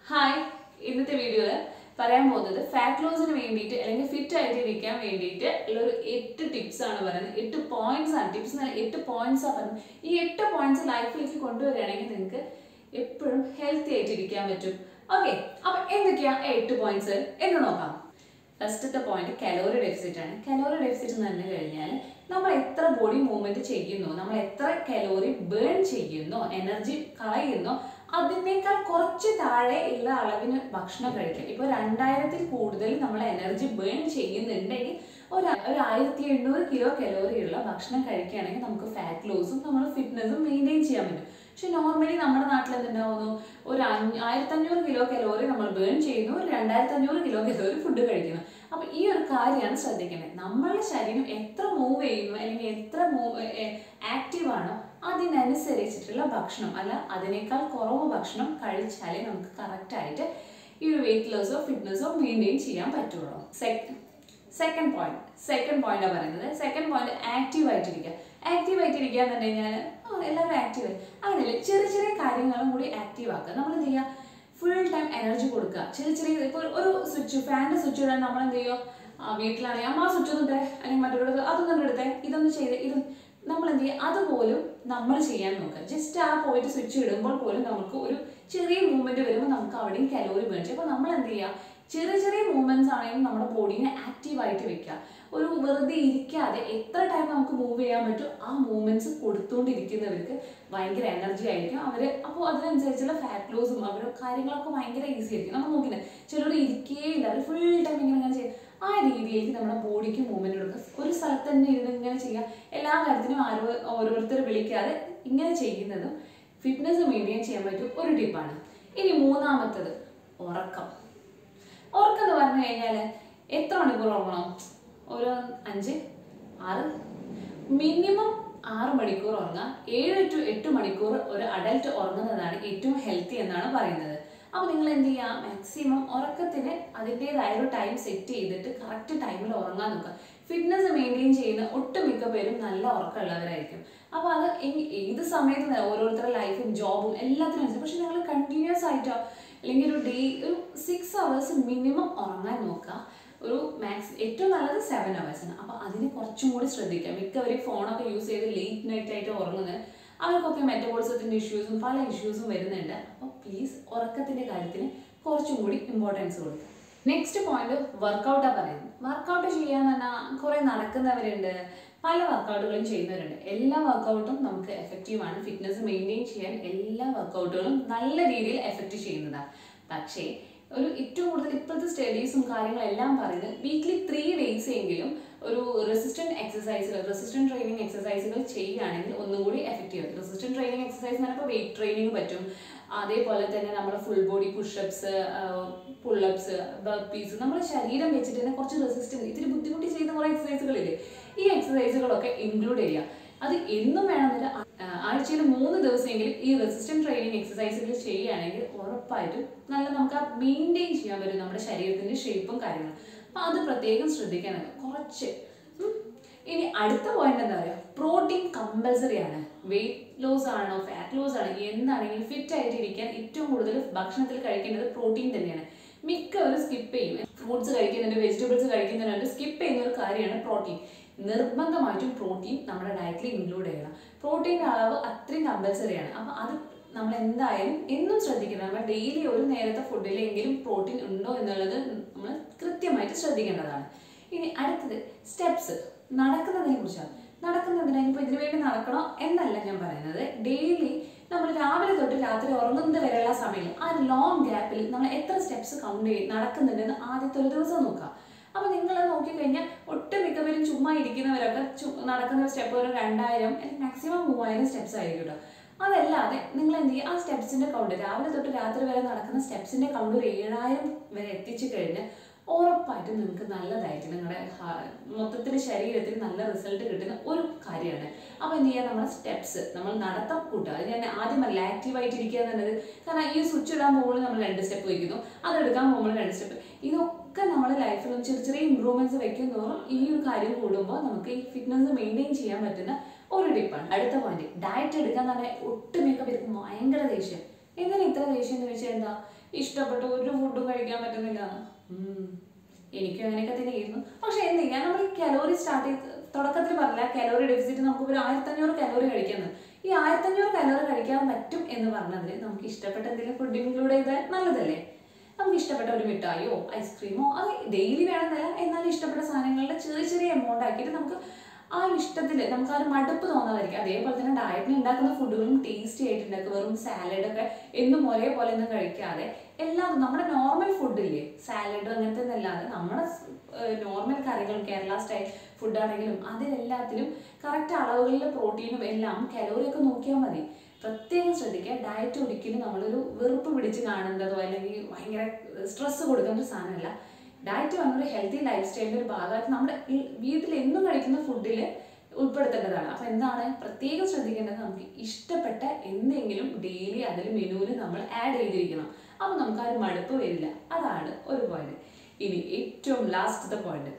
Hi ഇന്നത്തെ വീഡിയോയിൽ പറയാൻ പോകുന്നത് ഫാറ്റ് ലോസിന് വേണ്ടിയിട്ട് അല്ലെങ്കിൽ ഫിറ്റ് ആയിട്ട് ഇരിക്കാൻ വേണ്ടിയിട്ട് ഉള്ള ഒരു എട്ട് ടിപ്സ് ആണ് പറയുന്നത് എട്ട് പോയിന്റ്സ് ആണ് ടിപ്സ് എന്നല്ല എട്ട് പോയിന്റ്സ് ആണ് പറയുന്നത് ഈ എട്ട് പോയിന്റ്സ് ലൈഫിലേക്ക് കൊണ്ടുവരികയാണെങ്കിൽ നിങ്ങൾക്ക് എപ്പോഴും ഹെൽത്തി ആയിട്ട് ഇരിക്കാൻ പറ്റും ഓക്കെ അപ്പൊ എന്തൊക്കെയാ എട്ട് പോയിന്റ്സ് എന്ന് നോക്കാം ഫസ്റ്റത്തെ പോയിന്റ് കലോറി ഡെഫിസിറ്റ് ആണ് കലോറി ഡെഫിസിറ്റ് എന്ന് പറഞ്ഞു കഴിഞ്ഞാൽ നമ്മൾ എത്ര ബോഡി മൂവ്മെന്റ് ചെയ്യുന്നു നമ്മൾ എത്ര കലോറി ബേൺ ചെയ്യുന്നു എനർജി കളയുന്നു അതിനേക്കാൾ കുറച്ച് താഴെ ഉള്ള അളവിന് ഭക്ഷണം കഴിക്കുക ഇപ്പോൾ രണ്ടായിരത്തിൽ കൂടുതൽ നമ്മൾ എനർജി ബേൺ ചെയ്യുന്നുണ്ടെങ്കിൽ ഒരു ഒരു ആയിരത്തി എണ്ണൂറ് കിലോ കലോറി ഉള്ള ഭക്ഷണം കഴിക്കുകയാണെങ്കിൽ നമുക്ക് ഫാറ്റ് ലോസും നമ്മൾ ഫിറ്റ്നസും മെയിൻറ്റെയിൻ ചെയ്യാൻ പറ്റും പക്ഷെ നോർമലി നമ്മുടെ നാട്ടിൽ എന്തുണ്ടാവുന്നു ഒരു അഞ്ഞ ആയിരത്തഞ്ഞൂറ് കിലോ കലോറി നമ്മൾ ബേൺ ചെയ്യുന്നു ഒരു രണ്ടായിരത്തി അഞ്ഞൂറ് കിലോ കലോറി ഫുഡ് കഴിക്കുന്നു അപ്പൊ ഈ ഒരു കാര്യമാണ് ശ്രദ്ധിക്കേണ്ടത് നമ്മളുടെ ശരീരം എത്ര മൂവ് ചെയ്യുന്നു അല്ലെങ്കിൽ എത്ര മൂവ് ആക്റ്റീവ് ആണോ അതിനനുസരിച്ചിട്ടുള്ള ഭക്ഷണം അല്ല അതിനേക്കാൾ കുറവ് ഭക്ഷണം കഴിച്ചാലേ നമുക്ക് കറക്റ്റായിട്ട് ഈ ഒരു വെയിറ്റ് ലോസോ ഫിറ്റ്നസോ മെയിൻറ്റെയിൻ ചെയ്യാൻ പറ്റുള്ളൂ സെക്കൻഡ് പോയിന്റ് സെക്കൻഡ് പോയിന്റാണ് പറയുന്നത് സെക്കൻഡ് പോയിന്റ് ആക്റ്റീവ് ആയിട്ടിരിക്കുക ആക്റ്റീവ് ആയിട്ടിരിക്കുക എന്ന് പറഞ്ഞു കഴിഞ്ഞാൽ എല്ലാവരും ആക്റ്റീവ് അങ്ങനെയല്ല ചെറിയ ചെറിയ കാര്യങ്ങളും കൂടി ആക്റ്റീവ് ആക്കുക നമ്മൾ എന്ത് ചെയ്യുക ഫുൾ ടൈം എനർജി കൊടുക്കുക ചെറിയ ചെറിയ ഇപ്പോൾ ഒരു സ്വിച്ച് ഫാനിൻ്റെ സ്വിച്ച് ഇടാൻ നമ്മൾ എന്ത് ചെയ്യുക വീട്ടിലാണെങ്കിൽ അമ്മ സ്വിച്ച് ഒന്നും ഇട്ടേ അല്ലെങ്കിൽ മറ്റൊരു അതൊന്നും എടുത്തേ ഇതൊന്നും ചെയ്ത് ഇത് നമ്മൾ എന്ത് ചെയ്യുക അതുപോലും നമ്മൾ ചെയ്യാൻ നോക്കുക ജസ്റ്റ് ആ പോയിട്ട് സ്വിച്ച് ഇടുമ്പോൾ പോലും നമുക്ക് ഒരു ചെറിയ മൂവ്മെന്റ് വരുമ്പോൾ നമുക്ക് അവിടെയും കലോറി വേണ്ടി അപ്പോൾ നമ്മൾ എന്ത് ചെയ്യുക ചെറിയ ചെറിയ മൂവ്മെന്റ്സ് ആണെങ്കിലും നമ്മുടെ ബോഡീനെ ആക്റ്റീവ് ആയിട്ട് വെക്കുക ഒരു വെറുതെ ഇരിക്കാതെ എത്ര ടൈം നമുക്ക് മൂവ് ചെയ്യാൻ പറ്റും ആ മൂവ്മെന്റ്സ് കൊടുത്തുകൊണ്ടിരിക്കുന്നവർക്ക് ഭയങ്കര എനർജി ആയിരിക്കും അവർ അപ്പോൾ അതിനനുസരിച്ചുള്ള ഫാറ്റ് ലോസും അവരുടെ കാര്യങ്ങളൊക്കെ ഭയങ്കര ഈസി ആയിരിക്കും നമ്മൾ നോക്കുന്നത് ചിലർ ഇരിക്കുകയില്ല അവർ ഫുൾ ടൈം ഇങ്ങനെ ഇങ്ങനെ ചെയ്യും ആ രീതിയിലേക്ക് നമ്മുടെ ബോഡിക്ക് മൂവ്മെന്റ് കൊടുക്കുക ഒരു സ്ഥലത്ത് തന്നെ ഇരുന്ന് ഇങ്ങനെ ചെയ്യുക എല്ലാ കാര്യത്തിനും ആരോ ഓരോരുത്തർ വിളിക്കാതെ ഇങ്ങനെ ചെയ്യുന്നതും ഫിറ്റ്നസ് മെയിൻറ്റെയിൻ ചെയ്യാൻ പറ്റും ഒരു ടിപ്പാണ് ഇനി മൂന്നാമത്തത് ഉറക്കം ഉറക്കം എന്ന് പറഞ്ഞു കഴിഞ്ഞാൽ എത്ര മണിക്കൂർ ഉറങ്ങണം ഒരു അഞ്ച് ആറ് മിനിമം ആറ് മണിക്കൂർ ഉറങ്ങുക ഏഴ് ടു എട്ട് മണിക്കൂർ ഒരു അഡൽട്ട് ഉറങ്ങുന്നതാണ് ഏറ്റവും ഹെൽത്തി എന്നാണ് പറയുന്നത് അപ്പോൾ നിങ്ങൾ എന്ത് ചെയ്യുക മാക്സിമം ഉറക്കത്തിന് അതിൻ്റെതായ ഒരു ടൈം സെറ്റ് ചെയ്തിട്ട് കറക്റ്റ് ടൈമിൽ ഉറങ്ങാൻ നോക്കുക ഫിറ്റ്നസ് മെയിൻറ്റെയിൻ ചെയ്യുന്ന ഒട്ടുമിക്ക പേരും നല്ല ഉറക്കമുള്ളവരായിരിക്കും അപ്പോൾ അത് ഏത് സമയത്ത് ഓരോരുത്തരുടെ ലൈഫും ജോബും എല്ലാത്തിനും അനുസരിച്ച് പക്ഷെ നിങ്ങൾ കണ്ടിന്യൂസ് ആയിട്ടോ അല്ലെങ്കിൽ ഒരു ഡേ ഒരു സിക്സ് അവേഴ്സ് മിനിമം ഉറങ്ങാൻ നോക്കുക ഒരു മാക്സ് ഏറ്റവും നല്ലത് സെവൻ അവേഴ്സാണ് അപ്പോൾ അതിന് കുറച്ചും കൂടി ശ്രദ്ധിക്കുക മിക്കവരും ഫോണൊക്കെ യൂസ് ചെയ്ത് ലേറ്റ് നൈറ്റ് ആയിട്ട് ഉറങ്ങുന്നത് അവർക്കൊക്കെ മെറ്റബോളിസത്തിൻ്റെ ഇഷ്യൂസും പല ഇഷ്യൂസും വരുന്നുണ്ട് അപ്പോൾ പ്ലീസ് ഉറക്കത്തിൻ്റെ കാര്യത്തിന് കുറച്ചും കൂടി ഇമ്പോർട്ടൻസ് കൊടുക്കുക നെക്സ്റ്റ് പോയിന്റ് വർക്കൗട്ടാണ് പറയുന്നത് വർക്കൗട്ട് ചെയ്യാന്ന് പറഞ്ഞാൽ കുറേ നടക്കുന്നവരുണ്ട് പല വർക്കൗട്ടുകളും ചെയ്യുന്നവരുണ്ട് എല്ലാ വർക്കൗട്ടും നമുക്ക് എഫക്റ്റീവ് ആണ് ഫിറ്റ്നസ് മെയിൻറ്റെയിൻ ചെയ്യാൻ എല്ലാ വർക്കൗട്ടുകളും നല്ല രീതിയിൽ എഫക്റ്റ് ചെയ്യുന്നതാണ് പക്ഷേ ഒരു ഏറ്റവും കൂടുതൽ ഇപ്പോഴത്തെ സ്റ്റഡീസും കാര്യങ്ങളെല്ലാം പറയുന്നത് വീക്ക്ലി ത്രീ ഡേയ്സ് എങ്കിലും ഒരു റെസിസ്റ്റന്റ് എക്സസൈസുകൾ റെസിസ്റ്റന്റ് ട്രെയിനിങ് എക്സസൈസുകൾ ചെയ്യുകയാണെങ്കിൽ ഒന്നും കൂടി എഫക്റ്റീവ് ആയിരിക്കും റെസിസ്റ്റന്റ് ട്രെയിനിങ് എക്സസൈസ് എന്ന് പറഞ്ഞാൽ വെയിറ്റ് ട്രെയിനിങ് പറ്റും അതേപോലെ തന്നെ നമ്മുടെ full body pushups pullups burpees നമ്മുടെ ശരീരം വെച്ചിട്ട് തന്നെ കുറച്ച് റെസിസ്റ്റൻസ് ഇത്തിരി ബുദ്ധിമുട്ടി ചെയ്യുന്ന കുറേ എക്സസൈസുകളില്ലേ ഈ എക്സസൈസുകളൊക്കെ ഇൻക്ലൂഡ് ചെയ്യുക അത് എന്നും വേണമെന്നില്ല ആഴ്ചയിൽ മൂന്ന് ദിവസമെങ്കിലും ഈ റെസിസ്റ്റന്റ് ട്രെയിനിങ് എക്സസൈസുകൾ ചെയ്യുകയാണെങ്കിൽ ഉറപ്പായിട്ടും നല്ല നമുക്ക് ആ മെയിൻറ്റെയിൻ ചെയ്യാൻ പറ്റും നമ്മുടെ ശരീരത്തിന്റെ ഷേപ്പും കാര്യങ്ങളും അപ്പം അത് പ്രത്യേകം ശ്രദ്ധിക്കാനുണ്ട് കുറച്ച് ഇനി അടുത്ത പോയിന്റ് എന്താ പറയുക പ്രോട്ടീൻ കമ്പൽസറി ആണ് വെയിറ്റ് ലോസ് ആണോ ഫാറ്റ് ലോസ് ആണോ എന്താണെങ്കിലും ഫിറ്റ് ആയിട്ട് ഇരിക്കാൻ ഏറ്റവും കൂടുതൽ ഭക്ഷണത്തിൽ കഴിക്കേണ്ടത് പ്രോട്ടീൻ തന്നെയാണ് മിക്കവരും സ്കിപ്പ് ചെയ്യും ഫ്രൂട്ട്സ് കഴിക്കുന്നുണ്ട് വെജിറ്റബിൾസ് കഴിക്കുന്നുണ്ട് സ്കിപ്പ് ചെയ്യുന്ന ഒരു കാര്യമാണ് പ്രോട്ടീൻ നിർബന്ധമായിട്ടും പ്രോട്ടീൻ നമ്മുടെ ഡയറ്റിൽ ഇൻക്ലൂഡ് ചെയ്യണം പ്രോട്ടീൻ്റെ അളവ് അത്രയും കമ്പൽസറിയാണ് അപ്പം അത് നമ്മൾ എന്തായാലും എന്നും ശ്രദ്ധിക്കണം നമ്മൾ ഡെയിലി ഒരു നേരത്തെ ഫുഡിലെങ്കിലും പ്രോട്ടീൻ ഉണ്ടോ എന്നുള്ളത് നമ്മൾ കൃത്യമായിട്ട് ശ്രദ്ധിക്കേണ്ടതാണ് ഇനി അടുത്തത് സ്റ്റെപ്സ് നടക്കുന്നതിനെ കുറിച്ചാണ് നടക്കുന്നതിന് ഇപ്പോൾ ഇതിനു വേണ്ടി നടക്കണോ എന്നല്ല ഞാൻ പറയുന്നത് ഡെയിലി നമ്മൾ രാവിലെ തൊട്ട് രാത്രി ഉറങ്ങുന്നത് വരെയുള്ള സമയം ആ ലോങ് ഗ്യാപ്പിൽ നമ്മൾ എത്ര സ്റ്റെപ്സ് കൗണ്ട് ചെയ്ത് നടക്കുന്നുണ്ടെന്ന് ആദ്യത്തെ ഒരു ദിവസം നോക്കുക അപ്പോൾ നിങ്ങൾ നോക്കിക്കഴിഞ്ഞാൽ ഒട്ടുമിക്കവരും ചുമ്മാ ഇരിക്കുന്നവരൊക്കെ നടക്കുന്ന സ്റ്റെപ്പ് ഒരു രണ്ടായിരം അല്ലെങ്കിൽ മാക്സിമം മൂവായിരം സ്റ്റെപ്സ് ആയിരിക്കും കേട്ടോ അതല്ലാതെ നിങ്ങൾ എന്ത് ചെയ്യുക ആ സ്റ്റെപ്സിന്റെ കൗണ്ട് രാവിലെ തൊട്ട് രാത്രി വരെ നടക്കുന്ന സ്റ്റെപ്സിന്റെ കൗണ്ട് ഒരു ഏഴായിരം വരെ എത്തിച്ചു കഴിഞ്ഞാൽ ഉറപ്പായിട്ടും നിങ്ങൾക്ക് നല്ലതായിട്ട് നിങ്ങളുടെ മൊത്തത്തിൽ ശരീരത്തിൽ നല്ല റിസൾട്ട് കിട്ടുന്ന ഒരു കാര്യമാണ് അപ്പോൾ എന്ത് ചെയ്യുക നമ്മുടെ സ്റ്റെപ്സ് നമ്മൾ നടത്തം കൂട്ടുക അത് ഞാൻ ആദ്യമല്ല ആക്റ്റീവായിട്ട് ഇരിക്കുക എന്നുള്ളത് കാരണം ഈ സ്വിച്ച് ഇടാൻ പോകുമ്പോൾ നമ്മൾ രണ്ട് സ്റ്റെപ്പ് വയ്ക്കുന്നു അതെടുക്കാൻ പോകുമ്പോൾ രണ്ട് സ്റ്റെപ്പ് ഇതൊക്കെ നമ്മുടെ ലൈഫിൽ ചെറിയ ചെറിയ ഇമ്പ്രൂവ്മെന്റ്സ് വെക്കുന്നതോറും ഈ ഒരു കാര്യം കൂടുമ്പോൾ നമുക്ക് ഈ ഫിറ്റ്നസ് മെയിൻറ്റെയിൻ ചെയ്യാൻ പറ്റുന്ന ഒരു ടിപ്പാണ് അടുത്ത പോയിന്റ് ഡയറ്റ് എടുക്കാൻ തന്നെ ഒട്ടുമിക്ക പേർക്ക് ഭയങ്കര ദേഷ്യം എന്തിനാ ഇത്ര ദേഷ്യം എന്ന് വെച്ചാൽ എന്താ ഇഷ്ടപ്പെട്ട ഒരു ഫുഡും കഴിക്കാൻ പറ്റുന്നില്ല ഉം. എനിക്കും അങ്ങനെയൊക്കെ തന്നെയായിരുന്നു പക്ഷെ എന്ത് ചെയ്യാം നമ്മൾ ഈ കലോറി സ്റ്റാർട്ട് ചെയ്ത് തുടക്കത്തിൽ പറഞ്ഞില്ല കലോറി ഡെഫിസിറ്റ് നമുക്ക് ഒരു ആയിരത്തഞ്ഞൂറ് കലോറി കഴിക്കുന്നത് ഈ ആയിരത്തഞ്ഞൂറ് കലോറി കഴിക്കാൻ പറ്റും എന്ന് പറഞ്ഞതിന് നമുക്ക് ഇഷ്ടപ്പെട്ട എന്തെങ്കിലും ഫുഡ് ഇൻക്ലൂഡ് ചെയ്താൽ നല്ലതല്ലേ നമുക്ക് ഇഷ്ടപ്പെട്ട ഒരു മിഠായിയോ ഐസ്ക്രീമോ അത് ഡെയിലി വേണമെന്നല്ല എന്നാലും ഇഷ്ടപ്പെട്ട സാധനങ്ങളുടെ ചെറിയ ചെറിയ എമൗണ്ട് ആക്കിയിട്ട് നമുക്ക് ആ ഇഷ്ടത്തിൽ നമുക്ക് ആ ഒരു മടുപ്പ് തോന്നാതായിരിക്കും അതേപോലെ തന്നെ ഡയറ്റിന് ഉണ്ടാക്കുന്ന ഫുഡുകളും ടേസ്റ്റി ആയിട്ട് ഉണ്ടാക്കുക വെറും സാലഡൊക്കെ എന്നും ഒരേപോലെ ഒന്നും കഴിക്കാതെ എല്ലാം നമ്മുടെ നോർമൽ ഫുഡില്ലേ സാലഡ് അങ്ങനത്തെ ഒന്നല്ലാതെ നമ്മുടെ നോർമൽ കറികളും കേരള സ്റ്റൈൽ ഫുഡാണെങ്കിലും അതിലെല്ലാത്തിലും കറക്റ്റ് അളവുകളിൽ പ്രോട്ടീനും എല്ലാം കലോറിയൊക്കെ നോക്കിയാൽ മതി പ്രത്യേകം ശ്രദ്ധിക്കുക ഡയറ്റ് ഒരിക്കലും നമ്മളൊരു വെറുപ്പ് പിടിച്ച് കാണേണ്ടതോ അല്ലെങ്കിൽ ഭയങ്കര സ്ട്രെസ് കൊടുക്കേണ്ട ഒരു സാധനമല്ല ഡയറ്റ് വന്നൊരു ഹെൽത്തി ലൈഫ് സ്റ്റൈലിൻ്റെ ഒരു ഭാഗമായിട്ട് നമ്മുടെ ഈ വീട്ടിൽ എന്നും കഴിക്കുന്ന ഫുഡിൽ ഉൾപ്പെടുത്തേണ്ടതാണ് അപ്പോൾ എന്താണ് പ്രത്യേകം ശ്രദ്ധിക്കേണ്ടത് നമുക്ക് ഇഷ്ടപ്പെട്ട എന്തെങ്കിലും ഡെയിലി അതിൽ മെനുവിൽ നമ്മൾ ആഡ് ചെയ്തിരിക്കണം അപ്പോൾ നമുക്ക് ആ ഒരു മടുപ്പ് വരില്ല അതാണ് ഒരു പോയിന്റ് ഇനി ഏറ്റവും ലാസ്റ്റത്തെ പോയിന്റ്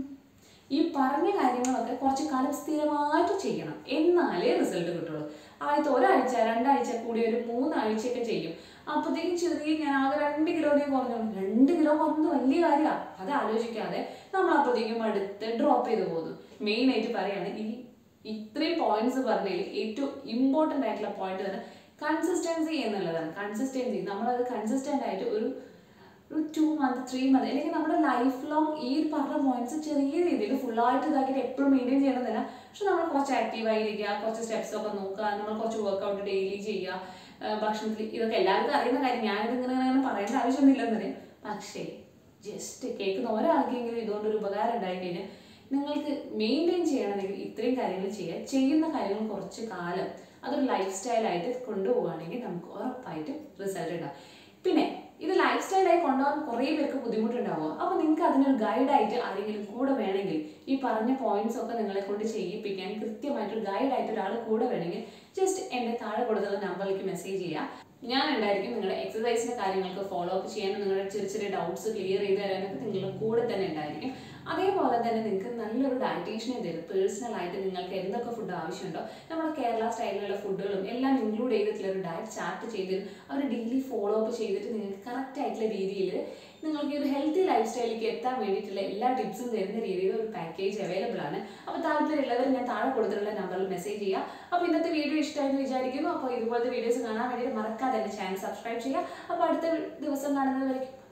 ഈ പറഞ്ഞ കാര്യങ്ങളൊക്കെ കുറച്ച് കാലം സ്ഥിരമായിട്ട് ചെയ്യണം എന്നാലേ റിസൾട്ട് കിട്ടുള്ളൂ ആദ്യത്തെ ഒരാഴ്ച രണ്ടാഴ്ച കൂടി ഒരു മൂന്നാഴ്ചയൊക്കെ ചെയ്യും അപ്പോഴത്തേക്കും ചെറിയ ഞാൻ ആകെ രണ്ട് കിലോനെ കുറഞ്ഞു രണ്ട് കിലോ കുറഞ്ഞത് വലിയ കാര്യമാണ് അത് ആലോചിക്കാതെ നമ്മൾ അപ്പോഴത്തേക്കും അടുത്ത് ഡ്രോപ്പ് ചെയ്ത് പോകുന്നു മെയിൻ ആയിട്ട് പറയാണ് ഈ ഇത്രയും പോയിന്റ്സ് പറഞ്ഞതിൽ ഏറ്റവും ഇമ്പോർട്ടൻ്റ് ആയിട്ടുള്ള പോയിന്റ് തന്നെ കൺസിസ്റ്റൻസി എന്നുള്ളതാണ് കൺസിസ്റ്റൻസി നമ്മളത് കൺസിസ്റ്റൻ്റ് ആയിട്ട് ഒരു ഒരു ടു മന്ത് ത്രീ മന്ത് അല്ലെങ്കിൽ നമ്മുടെ ലൈഫ് ലോങ് ഈ പറഞ്ഞ പോയിന്റ്സ് ചെറിയ രീതിയിൽ ഫുള്ളായിട്ട് ഇതാക്കിയിട്ട് എപ്പോഴും മെയിൻറ്റെയിൻ ചെയ്യണമെന്നില്ല പക്ഷെ നമ്മൾ കുറച്ച് ആക്റ്റീവ് ആയിരിക്കുക കുറച്ച് സ്റ്റെപ്സ് ഒക്കെ നോക്കുക നമ്മൾ കുറച്ച് വർക്കൗട്ട് ഡെയിലി ചെയ്യുക ആ, ഭക്ഷണത്തിൽ ഇതൊക്കെ എല്ലാവർക്കും അറിയുന്ന കാര്യം ഞാനിത് ഇങ്ങനെ ഇങ്ങനെ പറയേണ്ട ആവശ്യമൊന്നുമില്ലെന്നേ പക്ഷേ ജസ്റ്റ് കേൾക്കുന്ന ഒരാൾക്കെങ്കിലും ഇതുകൊണ്ടൊരു ഉപകാരം ഉണ്ടായി കഴിഞ്ഞാൽ നിങ്ങൾക്ക് മെയിൻറ്റെയിൻ ചെയ്യണമെങ്കിൽ ഇത്രയും കാര്യങ്ങൾ ചെയ്യുക ചെയ്യുന്ന കാര്യങ്ങൾ കുറച്ച് കാലം അതൊരു ലൈഫ് സ്റ്റൈലായിട്ട് കൊണ്ടുപോവുകയാണെങ്കിൽ നമുക്ക് ഉറപ്പായിട്ടും റിസൾട്ട് ഉണ്ടാവും പിന്നെ ഇത് ലൈഫ് സ്റ്റൈലായി കൊണ്ടുപോകാൻ കുറേ പേർക്ക് ബുദ്ധിമുട്ടുണ്ടാവുക അപ്പോൾ നിങ്ങൾക്ക് അതിനൊരു ഗൈഡായിട്ട് ആരെങ്കിലും കൂടെ വേണമെങ്കിൽ ഈ പറഞ്ഞ പോയിന്റ്സ് ഒക്കെ നിങ്ങളെ കൊണ്ട് ചെയ്യിപ്പിക്കാൻ കൃത്യമായിട്ടൊരു ഗൈഡായിട്ട് ഒരാൾ കൂടെ വേണമെങ്കിൽ ജസ്റ്റ് എൻ്റെ താഴെ കൊടുത്തുള്ള നമ്പറിലേക്ക് മെസ്സേജ് ചെയ്യുക ഞാൻ ഉണ്ടായിരിക്കും നിങ്ങളുടെ എക്സസൈസിൻ്റെ കാര്യങ്ങൾക്ക് ഫോളോ അപ്പ് ചെയ്യാനും നിങ്ങളുടെ ചെറിയ ചെറിയ ഡൗട്ട്സ് ക്ലിയർ ചെയ്ത് തരാനൊക്കെ നിങ്ങളുടെ കൂടെ തന്നെ ഉണ്ടായിരിക്കും അതേപോലെ തന്നെ നിങ്ങൾക്ക് നല്ലൊരു ഡയറ്റീഷ്യനെ തരും പേഴ്സണൽ ആയിട്ട് നിങ്ങൾക്ക് എന്തൊക്കെ ഫുഡ് ആവശ്യമുണ്ടോ നമ്മുടെ കേരള സ്റ്റൈലിലുള്ള ഫുഡുകളും എല്ലാം ഇൻക്ലൂഡ് ചെയ്തിട്ടുള്ള ഒരു ഡയറ്റ് ചാർട്ട് ചെയ്ത് അവർ ഡെയിലി ഫോളോ അപ്പ് ചെയ്തിട്ട് നിങ്ങൾക്ക് കറക്റ്റ് ആയിട്ടുള്ള രീതിയിൽ നിങ്ങൾക്ക് ഈ ഒരു ഹെൽത്തി ലൈഫ് സ്റ്റൈലിലേക്ക് എത്താൻ വേണ്ടിയിട്ടുള്ള എല്ലാ ടിപ്സും തരുന്ന രീതിയിൽ ഒരു പാക്കേജ് അവൈലബിൾ ആണ് അപ്പോൾ താല്പര്യമുള്ളവർ ഞാൻ താഴെ കൊടുത്തിട്ടുള്ള നമ്പറിൽ മെസ്സേജ് ചെയ്യുക അപ്പോൾ ഇന്നത്തെ വീഡിയോ ഇഷ്ടമായെന്ന് വിചാരിക്കുന്നു അപ്പോൾ ഇതുപോലത്തെ വീഡിയോസ് കാണാൻ വേണ്ടിയിട്ട് മറക്കാതെ എൻ്റെ ചാനൽ സബ്സ്ക്രൈബ് ചെയ്യുക അപ്പോൾ അടുത്ത ദിവസം കാണുന്നത് വരയ്ക്കും